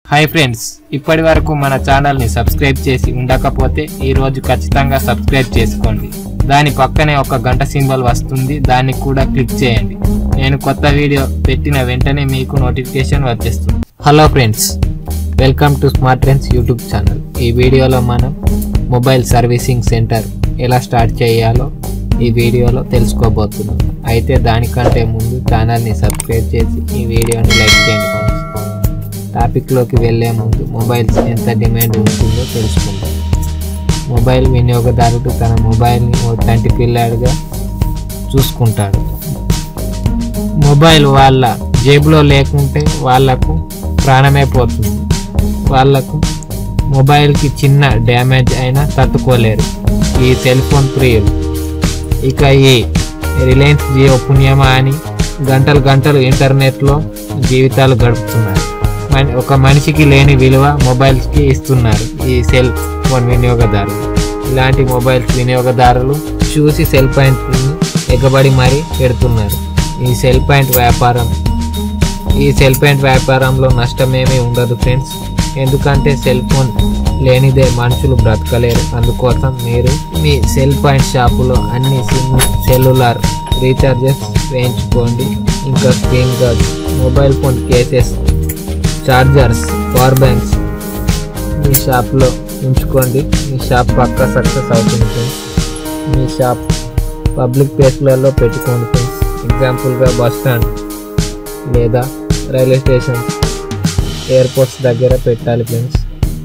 hi friends ఇప్పటి వరకు మన ఛానల్ని సబ్స్క్రైబ్ చేసి ఉండకపోతే ఈ రోజు ఖచ్చితంగా సబ్స్క్రైబ్ చేసుకోండి దాని పక్కనే ఒక గంట సింబల్ వస్తుంది దాన్ని కూడా క్లిక్ చేయండి నేను కొత్త వీడియో పెట్టిన వెంటనే మీకు నోటిఫికేషన్ వచ్చేస్తుంది hello friends welcome to smart trends YouTube channel ఈ వీడియోలో మనం మొబైల్ సర్వీసింగ్ సెంటర్ ఎలా స్టార్ట్ చేయాలో ఈ వీడియోలో తెలుసుకోబోతున్నాం అయితే దానికంటే ముందు ఛానల్ని సబ్స్క్రైబ్ చేసి ఈ వీడియోని లైక్ చేయండి ఫ్రెండ్స్ టాపిక్లోకి వెళ్ళే ముందు మొబైల్స్ ఎంత డిమాండ్ ఉంటుందో తెలుసుకుందాం మొబైల్ వినియోగదారుడు తన మొబైల్ని ఓ తంటి పిల్లాడిగా చూసుకుంటాడు మొబైల్ వాళ్ళ జేబులో లేకుంటే వాళ్ళకు ప్రాణమే పోతుంది వాళ్ళకు మొబైల్కి చిన్న డ్యామేజ్ అయినా తట్టుకోలేరు ఈ సెల్ ఫోన్ ప్రియులు ఇక ఈ రిలయన్స్ జియో పుణ్యమా అని గంటలు గంటలు ఇంటర్నెట్లో జీవితాలు గడుపుతున్నారు మన- ఒక మనిషికి లేని విలువ మొబైల్స్కి ఇస్తున్నారు ఈ సెల్ ఫోన్ వినియోగదారులు ఇలాంటి మొబైల్స్ వినియోగదారులు చూసి సెల్ పాయింట్ ఎగబడి మరీ పెడుతున్నారు ఈ సెల్ పాయింట్ వ్యాపారం ఈ సెల్ పాయింట్ వ్యాపారంలో నష్టమేమీ ఉండదు ఫ్రెండ్స్ ఎందుకంటే సెల్ ఫోన్ లేనిదే మనుషులు బ్రతకలేరు అందుకోసం మీరు మీ సెల్ పాయింట్ షాపులో అన్ని సిమ్ సెల్యులార్ రీఛార్జెస్ వేయించుకోండి ఇంకా screen guards mobile phone cases chargers power banks మీ షాప్లో ఉంచుకోండి మీ షాప్ పక్కా సక్సెస్ అవుతుంది ఫ్రెండ్స్ మీ షాప్ పబ్లిక్ ప్లేస్లలో పెట్టుకోండి ఫ్రెండ్స్ ఎగ్జాంపుల్గా బస్ స్టాండ్ లేదా రైల్వే స్టేషన్ ఎయిర్పోర్ట్స్ దగ్గర పెట్టాలి ఫ్రెండ్స్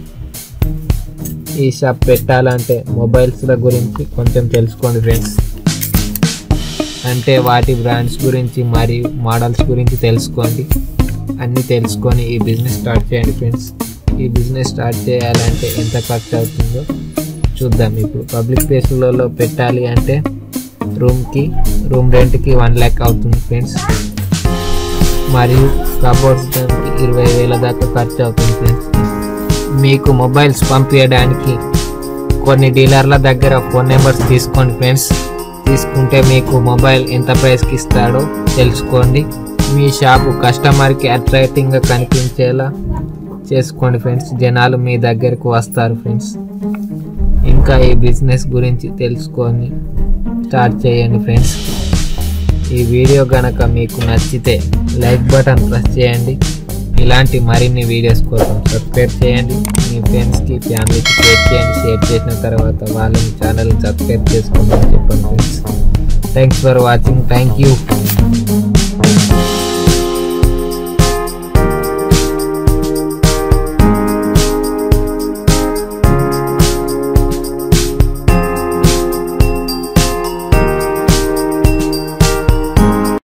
ఈ షాప్ పెట్టాలంటే మొబైల్స్ల గురించి కొంచెం తెలుసుకోండి ఫ్రెండ్స్ అంటే వాటి బ్రాండ్స్ గురించి మరియు మోడల్స్ గురించి తెలుసుకోండి అన్నీ తెలుసుకొని ఈ బిజినెస్ స్టార్ట్ చేయండి ఫ్రెండ్స్ ఈ బిజినెస్ స్టార్ట్ చేయాలంటే ఎంత ఖర్చు అవుతుందో చూద్దాం ఇప్పుడు పబ్లిక్ ప్లేస్లలో పెట్టాలి అంటే రూమ్కి రూమ్ రెంట్కి వన్ ల్యాక్ అవుతుంది ఫ్రెండ్స్ మరియు కబోర్డ్స్ దానికి ఇరవై వేల దాకా ఖర్చు అవుతుంది ఫ్రెండ్స్ మీకు మొబైల్స్ పంపించడానికి కొన్ని డీలర్ల దగ్గర ఫోన్ నెంబర్స్ తీసుకోండి ఫ్రెండ్స్ తీసుకుంటే మీకు మొబైల్ ఎంత ప్రైస్కి ఇస్తాడో తెలుసుకోండి మీ షాపు కస్టమర్కి అట్రాక్టింగ్గా కనిపించేలా చేసుకోండి ఫ్రెండ్స్ జనాలు మీ దగ్గరకు వస్తారు ఫ్రెండ్స్ ఇంకా ఈ బిజినెస్ గురించి తెలుసుకొని స్టార్ట్ చేయండి ఫ్రెండ్స్ ఈ వీడియో గనక మీకు నచ్చితే లైక్ బటన్ ప్రెస్ చేయండి ఇలాంటి మరిన్ని వీడియోస్ కోసం సబ్స్క్రైబ్ చేయండి మీ ఫ్రెండ్స్కి ఫ్యామిలీకి షేర్ చేయండి షేర్ చేసిన తర్వాత వాళ్ళని ఛానల్ని సబ్స్క్రైబ్ చేసుకోమని చెప్పండి friends thanks for watching thank you